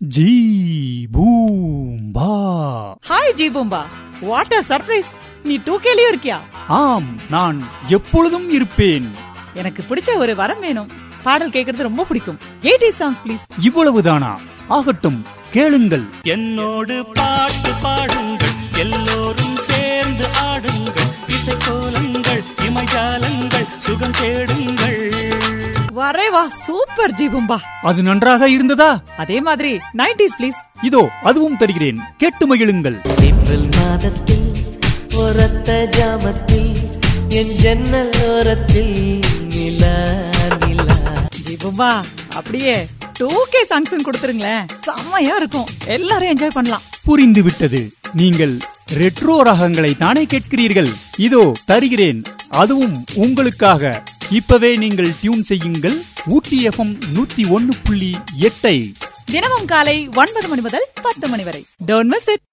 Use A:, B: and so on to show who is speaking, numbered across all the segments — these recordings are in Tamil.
A: Zee Boom Baa
B: hi Jeeboomba what a surprise நீ டூ கேலியும் இருக்கியா
A: ஆம் நான் எப்பொழுதும் இருப்பேன்
B: எனக்கு பிடிச்ச ஒரு வரம் வேணும் பாடல் கேக்குறது ரொம்ப பிடிக்கும் எயிட்டி சாங்ஸ் ப்ளீஸ்
A: இவ்வளவுதானா ஆகட்டும் கேளுங்கள்
C: என்னோடு பாட்டு பாடுங்கள் எல்லோரும் சேர்ந்து ஆடுங்கள் இசைக்கோலங்கள் இமைஜாலங்கள் சுகம் தேடுங்கள்
B: வரே வா சூப்பர் ஜீபூம்பா
A: அது நன்றாக இருந்ததா
B: அதே மாதிரி நைன்டிஸ் ப்ளீஸ்
A: இதோ அதுவும் தருகிறேன் கேட்டு மகிழுங்கள்
D: ஏப்ரல் மாதத்தில் ஒரத்த ஜாமத்தில் என் ஜன்னல் ஓரத்தில் நிலா நிலா
B: ஜீபூம்பா அப்படியே டூ கே சாங்ஸ் கொடுத்துருங்களேன் செம்மையா இருக்கும் எல்லாரும் என்ஜாய் பண்ணலாம்
A: புரிந்து விட்டது நீங்கள் ரெட்ரோ ரகங்களை தானே கேட்கிறீர்கள் இதோ தருகிறேன் அதுவும் உங்களுக்காக இப்பவே நீங்கள் டியூன் செய்யுங்கள் ஊட்டி எஃப்எம் நூத்தி ஒன்னு புள்ளி எட்டை
B: தினமும் காலை ஒன்பது மணி முதல் பத்து மணி வரை டோன்ட் மிஸ் இட்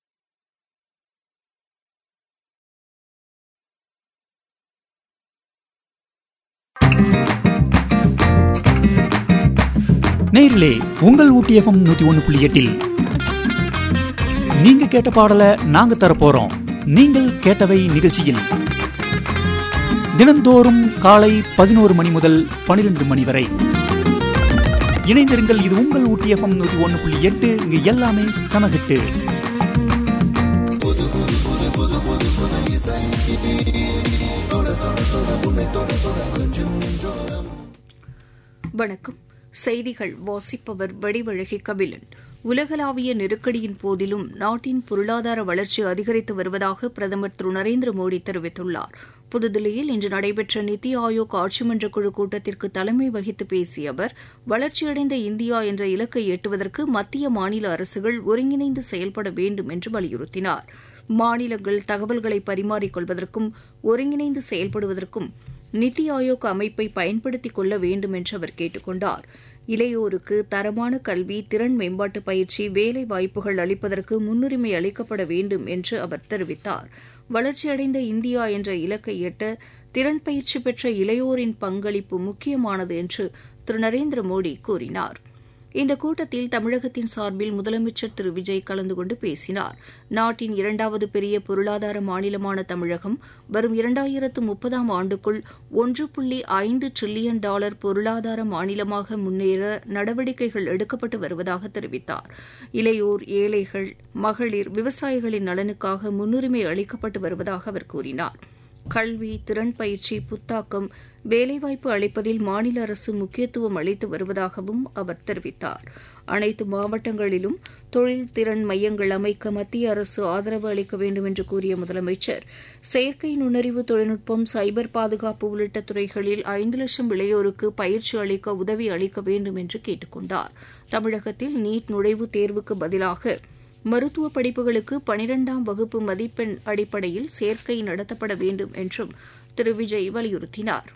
A: நேரிலே உங்கள் ஊட்டி எஃப்எம் நூத்தி ஒன்னு புள்ளி எட்டில் நீங்க கேட்ட பாடலை நாங்க தர போறோம் நீங்கள் கேட்டவை நிகழ்ச்சியில் தினந்தோறும் காலை பதினோரு மணி முதல் பனிரெண்டு மணி வரை இணைந்திருங்கள் இது உங்கள் ஊட்டி எஃப்எம் நூத்தி ஒன்னு புள்ளி எட்டு இங்க எல்லாமே சமகட்டு
E: வணக்கம் செய்திகள் வாசிப்பவர் வடிவழகி கபிலன் உலகளாவிய நெருக்கடியின் போதிலும் நாட்டின் பொருளாதார வளர்ச்சி அதிகரித்து வருவதாக பிரதமர் திரு நரேந்திர மோடி தெரிவித்துள்ளார் புதுதில்லியில் இன்று நடைபெற்ற நித்தி ஆயோக் ஆட்சிமன்ற குழு கூட்டத்திற்கு தலைமை வகித்து பேசிய அவர் வளர்ச்சியடைந்த இந்தியா என்ற இலக்கை எட்டுவதற்கு மத்திய மாநில அரசுகள் ஒருங்கிணைந்து செயல்பட வேண்டும் என்று வலியுறுத்தினார் மாநிலங்கள் தகவல்களை பரிமாறிக்கொள்வதற்கும் ஒருங்கிணைந்து செயல்படுவதற்கும் நித்தி ஆயோக் அமைப்பை பயன்படுத்திக் கொள்ள வேண்டும் என்று அவர் கேட்டுக் கொண்டார் இளையோருக்கு தரமான கல்வி திறன் மேம்பாட்டு பயிற்சி வேலை வாய்ப்புகள் அளிப்பதற்கு முன்னுரிமை அளிக்கப்பட வேண்டும் என்று அவர் தெரிவித்தார் வளர்ச்சியடைந்த இந்தியா என்ற இலக்கை எட்ட திறன் பயிற்சி பெற்ற இளையோரின் பங்களிப்பு முக்கியமானது என்று திரு நரேந்திர மோடி கூறினார் இந்த கூட்டத்தில் தமிழகத்தின் சார்பில் முதலமைச்சர் திரு விஜய் கலந்து கொண்டு பேசினார் நாட்டின் இரண்டாவது பெரிய பொருளாதார மாநிலமான தமிழகம் வரும் இரண்டாயிரத்து முப்பதாம் ஆண்டுக்குள் ஒன்று புள்ளி ஐந்து டிரில்லியன் டாலர் பொருளாதார மாநிலமாக முன்னேற நடவடிக்கைகள் எடுக்கப்பட்டு வருவதாக தெரிவித்தார் இளையோர் ஏழைகள் மகளிர் விவசாயிகளின் நலனுக்காக முன்னுரிமை அளிக்கப்பட்டு வருவதாக அவர் கூறினார் கல்வி திறன் பயிற்சி புத்தாக்கம் வேலைவாய்ப்பு அளிப்பதில் மாநில அரசு முக்கியத்துவம் அளித்து வருவதாகவும் அவர் தெரிவித்தார் அனைத்து மாவட்டங்களிலும் தொழில் திறன் மையங்கள் அமைக்க மத்திய அரசு ஆதரவு அளிக்க வேண்டும் என்று கூறிய முதலமைச்சர் செயற்கை நுண்ணறிவு தொழில்நுட்பம் சைபர் பாதுகாப்பு உள்ளிட்ட துறைகளில் ஐந்து லட்சம் இளையோருக்கு பயிற்சி அளிக்க உதவி அளிக்க வேண்டும் என்று கேட்டுக் கொண்டார் தமிழகத்தில் நீட் நுழைவுத் தேர்வுக்கு பதிலாக மருத்துவ படிப்புகளுக்கு பனிரெண்டாம் வகுப்பு மதிப்பெண் அடிப்படையில் சேர்க்கை நடத்தப்பட வேண்டும் என்றும் திரு விஜய் வலியுறுத்தினார்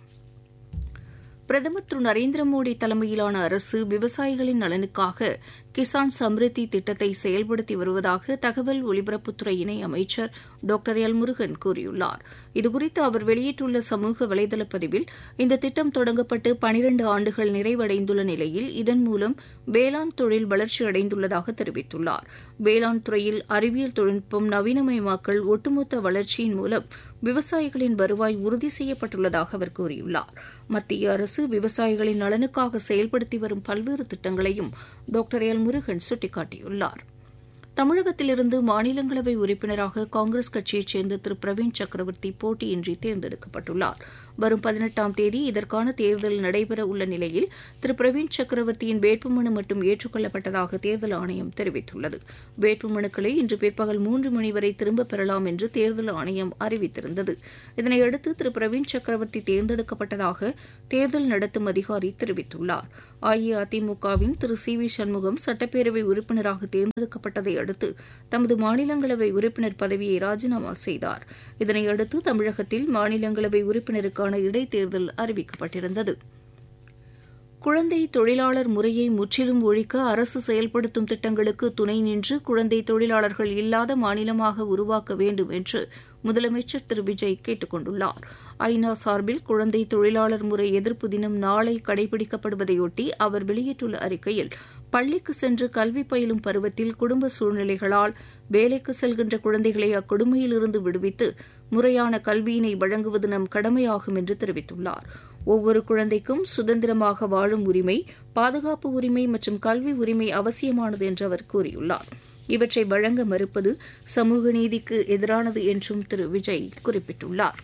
E: பிரதமர் திரு நரேந்திர மோடி தலைமையிலான அரசு விவசாயிகளின் நலனுக்காக கிசான் சம்ரித்தி திட்டத்தை செயல்படுத்தி வருவதாக தகவல் ஒலிபரப்புத்துறை இணை அமைச்சர் டாக்டர் எல் முருகன் கூறியுள்ளார் இதுகுறித்து அவர் வெளியிட்டுள்ள சமூக வலைதள பதிவில் இந்த திட்டம் தொடங்கப்பட்டு பனிரண்டு ஆண்டுகள் நிறைவடைந்துள்ள நிலையில் இதன் மூலம் வேளாண் தொழில் வளர்ச்சியடைந்துள்ளதாக தெரிவித்துள்ளார் வேளாண் துறையில் அறிவியல் தொழில்நுட்பம் நவீனமயமாக்கல் ஒட்டுமொத்த வளர்ச்சியின் மூலம் விவசாயிகளின் வருவாய் உறுதி செய்யப்பட்டுள்ளதாக அவர் கூறியுள்ளார் மத்திய அரசு விவசாயிகளின் நலனுக்காக செயல்படுத்தி வரும் பல்வேறு திட்டங்களையும் டாக்டர் எல் முருகன் சுட்டிக்காட்டியுள்ளார் தமிழகத்திலிருந்து மாநிலங்களவை உறுப்பினராக காங்கிரஸ் கட்சியைச் சேர்ந்த திரு பிரவீன் சக்கரவர்த்தி போட்டியின்றி தேர்ந்தெடுக்கப்பட்டுள்ளார் வரும் பதினெட்டாம் தேதி இதற்கான தேர்தல் நடைபெற உள்ள நிலையில் திரு பிரவீன் சக்கரவர்த்தியின் வேட்புமனு மட்டும் ஏற்றுக்கொள்ளப்பட்டதாக தேர்தல் ஆணையம் தெரிவித்துள்ளது வேட்புமனுக்களை இன்று பிற்பகல் மூன்று மணி வரை திரும்பப் பெறலாம் என்று தேர்தல் ஆணையம் அறிவித்திருந்தது இதனையடுத்து திரு பிரவீன் சக்கரவர்த்தி தேர்ந்தெடுக்கப்பட்டதாக தேர்தல் நடத்தும் அதிகாரி தெரிவித்துள்ளார் அஇஅதிமுகவின் திரு சி வி சண்முகம் சட்டப்பேரவை உறுப்பினராக தேர்ந்தெடுக்கப்பட்டதை அடுத்து தமது மாநிலங்களவை உறுப்பினர் பதவியை ராஜினாமா செய்தார் இதனையடுத்து தமிழகத்தில் மாநிலங்களவை உறுப்பினருக்கான இடைத்தேர்தல் அறிவிக்கப்பட்டிருந்தது குழந்தை தொழிலாளர் முறையை முற்றிலும் ஒழிக்க அரசு செயல்படுத்தும் திட்டங்களுக்கு துணை நின்று குழந்தை தொழிலாளர்கள் இல்லாத மாநிலமாக உருவாக்க வேண்டும் என்று முதலமைச்சர் திரு விஜய் கேட்டுக் கொண்டுள்ளார் ஐநா சார்பில் குழந்தை தொழிலாளர் முறை எதிர்ப்பு தினம் நாளை கடைபிடிக்கப்படுவதையொட்டி அவர் வெளியிட்டுள்ள அறிக்கையில் பள்ளிக்கு சென்று கல்வி பயிலும் பருவத்தில் குடும்ப சூழ்நிலைகளால் வேலைக்கு செல்கின்ற குழந்தைகளை அக்கொடுமையிலிருந்து விடுவித்து முறையான கல்வியினை வழங்குவது நம் கடமையாகும் என்று தெரிவித்துள்ளார் ஒவ்வொரு குழந்தைக்கும் சுதந்திரமாக வாழும் உரிமை பாதுகாப்பு உரிமை மற்றும் கல்வி உரிமை அவசியமானது என்று அவர் கூறியுள்ளார் இவற்றை வழங்க மறுப்பது சமூக நீதிக்கு எதிரானது என்றும் திரு விஜய் குறிப்பிட்டுள்ளார்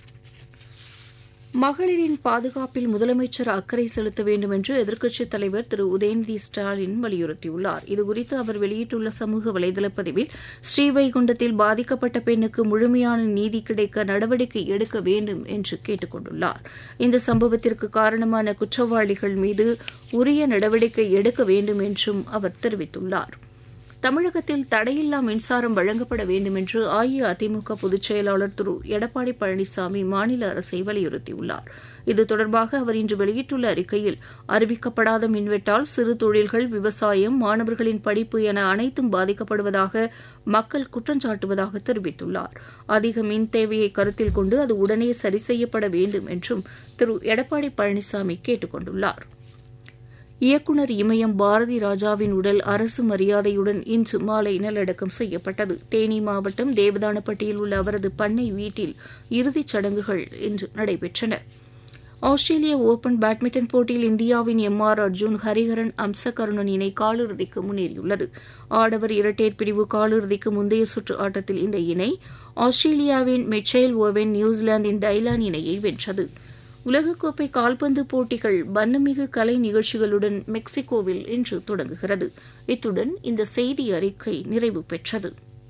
E: மகளிரின் பாதுகாப்பில் முதலமைச்சர் அக்கறை செலுத்த வேண்டும் என்று எதிர்க்கட்சித் தலைவர் திரு உதயநிதி ஸ்டாலின் வலியுறுத்தியுள்ளார் இதுகுறித்து அவர் வெளியிட்டுள்ள சமூக வலைதள பதிவில் ஸ்ரீவைகுண்டத்தில் பாதிக்கப்பட்ட பெண்ணுக்கு முழுமையான நீதி கிடைக்க நடவடிக்கை எடுக்க வேண்டும் என்று கேட்டுக் கொண்டுள்ளார் இந்த சம்பவத்திற்கு காரணமான குற்றவாளிகள் மீது உரிய நடவடிக்கை எடுக்க வேண்டும் என்றும் அவர் தெரிவித்துள்ளார் தமிழகத்தில் தடையில்லா மின்சாரம் வழங்கப்பட வேண்டும் என்று அஇஅதிமுக பொதுச் செயலாளர் திரு எடப்பாடி பழனிசாமி மாநில அரசை வலியுறுத்தியுள்ளார் இது தொடர்பாக அவர் இன்று வெளியிட்டுள்ள அறிக்கையில் அறிவிக்கப்படாத மின்வெட்டால் சிறு தொழில்கள் விவசாயம் மாணவர்களின் படிப்பு என அனைத்தும் பாதிக்கப்படுவதாக மக்கள் குற்றஞ்சாட்டுவதாக தெரிவித்துள்ளார் அதிக மின் தேவையை கருத்தில் கொண்டு அது உடனே சரி செய்யப்பட வேண்டும் என்றும் திரு எடப்பாடி பழனிசாமி கேட்டுக் கொண்டுள்ளாா் இயக்குநர் இமயம் பாரதி ராஜாவின் உடல் அரசு மரியாதையுடன் இன்று மாலை நல்லடக்கம் செய்யப்பட்டது தேனி மாவட்டம் தேவதானப்பட்டியில் உள்ள அவரது பண்ணை வீட்டில் இறுதிச் சடங்குகள் இன்று நடைபெற்றன ஆஸ்திரேலிய ஓபன் பேட்மிண்டன் போட்டியில் இந்தியாவின் எம் ஆர் அர்ஜுன் ஹரிஹரன் அம்சகருணன் இணை காலிறுதிக்கு முன்னேறியுள்ளது ஆடவர் இரட்டையர் பிரிவு காலிறுதிக்கு முந்தைய சுற்று ஆட்டத்தில் இந்த இணை ஆஸ்திரேலியாவின் மெச்சைல் ஓவென் நியூசிலாந்தின் டைலான் இணையை வென்றது உலகக்கோப்பை கால்பந்து போட்டிகள் வண்ணமிகு கலை நிகழ்ச்சிகளுடன் மெக்சிகோவில் இன்று தொடங்குகிறது இத்துடன் இந்த செய்தி அறிக்கை நிறைவு பெற்றது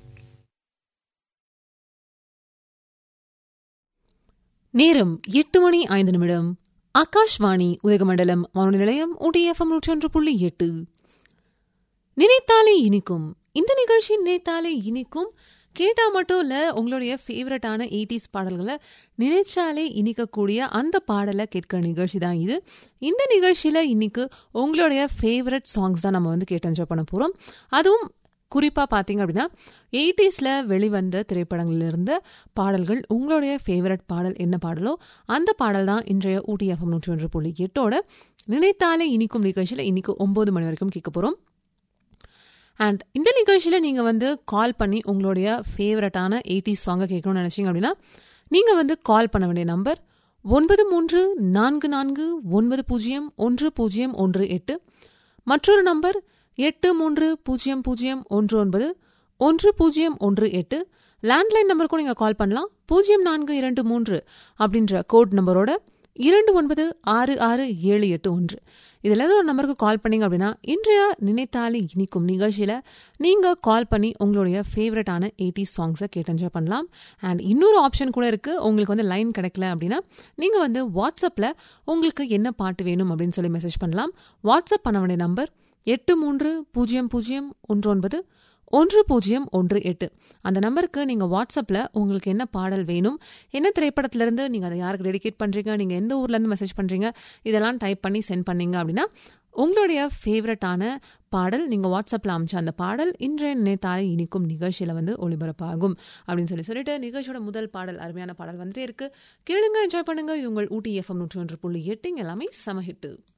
F: நேரம் எட்டு மணி ஐந்து நிமிடம் ஆகாஷ்வாணி உதகமண்டலம் வானொலி நிலையம் உடிஎஃப்எம் நூற்றி ஒன்று புள்ளி எட்டு நினைத்தாலே இனிக்கும் இந்த நிகழ்ச்சி நினைத்தாலே இனிக்கும் கேட்டா மட்டும் இல்ல உங்களுடைய ஃபேவரட்டான எயிட்டிஸ் பாடல்களை நினைச்சாலே இனிக்கக்கூடிய அந்த பாடலை கேட்கிற நிகழ்ச்சி தான் இது இந்த நிகழ்ச்சியில இன்னைக்கு உங்களுடைய ஃபேவரட் சாங்ஸ் தான் நம்ம வந்து கேட்டு என்ஜாய் பண்ண போறோம் அதுவும் குறிப்பாக பார்த்தீங்க அப்படின்னா எயிட்டிஸில் வெளிவந்த திரைப்படங்களிலிருந்து பாடல்கள் உங்களுடைய ஃபேவரட் பாடல் என்ன பாடலோ அந்த பாடல் தான் இன்றைய ஊட்டி எஃப்எம் நூற்றி ஒன்று புள்ளி எட்டோட நினைத்தாலே இனிக்கும் நிகழ்ச்சியில் இன்னைக்கு ஒம்பது மணி வரைக்கும் கேட்க போகிறோம் அண்ட் இந்த நிகழ்ச்சியில் நீங்கள் வந்து கால் பண்ணி உங்களுடைய ஃபேவரட்டான எயிட்டிஸ் சாங்கை கேட்கணும்னு நினச்சிங்க அப்படின்னா நீங்கள் வந்து கால் பண்ண வேண்டிய நம்பர் ஒன்பது மூன்று நான்கு நான்கு ஒன்பது பூஜ்ஜியம் ஒன்று பூஜ்ஜியம் ஒன்று எட்டு மற்றொரு நம்பர் எட்டு மூன்று பூஜ்ஜியம் பூஜ்ஜியம் ஒன்று ஒன்பது ஒன்று பூஜ்ஜியம் ஒன்று எட்டு லேண்ட்லைன் நம்பருக்கும் நீங்கள் கால் பண்ணலாம் பூஜ்ஜியம் நான்கு இரண்டு மூன்று அப்படின்ற கோட் நம்பரோட இரண்டு ஒன்பது ஆறு ஆறு ஏழு எட்டு ஒன்று இதில் ஏதோ ஒரு நம்பருக்கு கால் பண்ணீங்க அப்படின்னா இன்றைய நினைத்தாலே இனிக்கும் நிகழ்ச்சியில் நீங்கள் கால் பண்ணி உங்களுடைய ஃபேவரட்டான எயிட்டி சாங்ஸை கேட்டு என்ஜாய் பண்ணலாம் அண்ட் இன்னொரு ஆப்ஷன் கூட இருக்குது உங்களுக்கு வந்து லைன் கிடைக்கல அப்படின்னா நீங்கள் வந்து வாட்ஸ்அப்பில் உங்களுக்கு என்ன பாட்டு வேணும் அப்படின்னு சொல்லி மெசேஜ் பண்ணலாம் வாட்ஸ்அப் பண்ண வேண்டிய நம்பர் எட்டு மூன்று பூஜ்ஜியம் பூஜ்ஜியம் ஒன்று ஒன்பது ஒன்று பூஜ்ஜியம் ஒன்று எட்டு அந்த நம்பருக்கு நீங்கள் வாட்ஸ்அப்பில் உங்களுக்கு என்ன பாடல் வேணும் என்ன திரைப்படத்திலேருந்து நீங்கள் அதை யாருக்கு டெடிகேட் பண்ணுறீங்க நீங்கள் எந்த ஊர்லேருந்து மெசேஜ் பண்ணுறீங்க இதெல்லாம் டைப் பண்ணி சென்ட் பண்ணீங்க அப்படின்னா உங்களுடைய ஃபேவரட்டான பாடல் நீங்கள் வாட்ஸ்அப்பில் அமைச்ச அந்த பாடல் இன்றைய நினைத்தாலே இனிக்கும் நிகழ்ச்சியில் வந்து ஒளிபரப்பாகும் அப்படின்னு சொல்லி சொல்லிட்டு நிகழ்ச்சியோட முதல் பாடல் அருமையான பாடல் வந்துட்டே இருக்கு கேளுங்க என்ஜாய் பண்ணுங்க இது உங்கள் ஊட்டி எஃப்எம் நூற்றி ஒன்று புள்ளி எட்டு இங்க எல்லாமே சமஹிட்டு